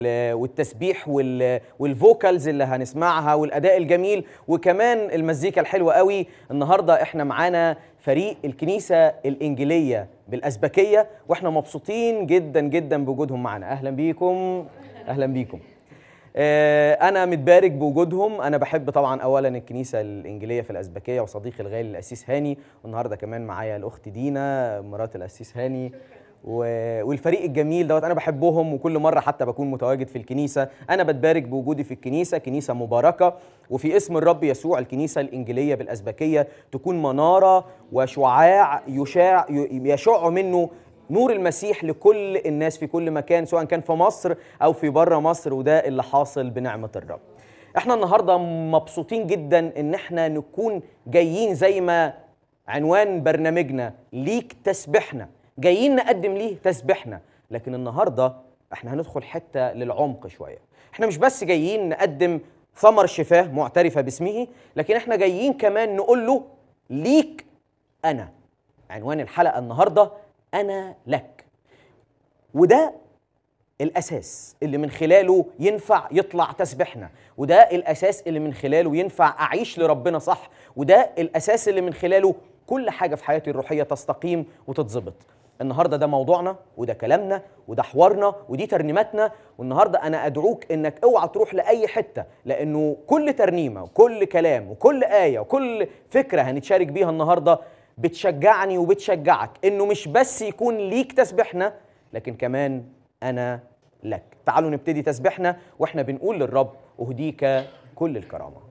والتسبيح وال- والفوكالز اللي هنسمعها والاداء الجميل وكمان المزيكا الحلوه قوي النهارده احنا معانا فريق الكنيسه الانجيليه بالازبكيه واحنا مبسوطين جدا جدا بوجودهم معانا اهلا بيكم اهلا بيكم آه، انا متبارك بوجودهم انا بحب طبعا اولا الكنيسه الانجيليه في الازبكيه وصديقي الغالي الاسيس هاني والنهارده كمان معايا الاخت دينا مرات الاسيس هاني و- والفريق الجميل دوت انا بحبهم وكل مره حتى بكون متواجد في الكنيسه انا بتبارك بوجودي في الكنيسه كنيسه مباركه وفي اسم الرب يسوع الكنيسه الانجيليه بالازبكيه تكون مناره وشعاع يشاع يشع منه نور المسيح لكل الناس في كل مكان سواء كان في مصر او في بره مصر وده اللي حاصل بنعمه الرب احنا النهارده مبسوطين جدا ان احنا نكون جايين زي ما عنوان برنامجنا ليك تسبحنا جايين نقدم ليه تسبحنا لكن النهارده احنا هندخل حته للعمق شويه احنا مش بس جايين نقدم ثمر شفاه معترفه باسمه لكن احنا جايين كمان نقول له ليك انا عنوان الحلقه النهارده انا لك وده الاساس اللي من خلاله ينفع يطلع تسبيحنا وده الاساس اللي من خلاله ينفع اعيش لربنا صح وده الاساس اللي من خلاله كل حاجه في حياتي الروحيه تستقيم وتتظبط النهارده ده موضوعنا وده كلامنا وده حوارنا ودي ترنيماتنا والنهارده انا ادعوك انك اوعى تروح لاي حته لانه كل ترنيمه وكل كلام وكل ايه وكل فكره هنتشارك بيها النهارده بتشجعني وبتشجعك انه مش بس يكون ليك تسبيحنا لكن كمان انا لك تعالوا نبتدي تسبيحنا واحنا بنقول للرب اهديك كل الكرامه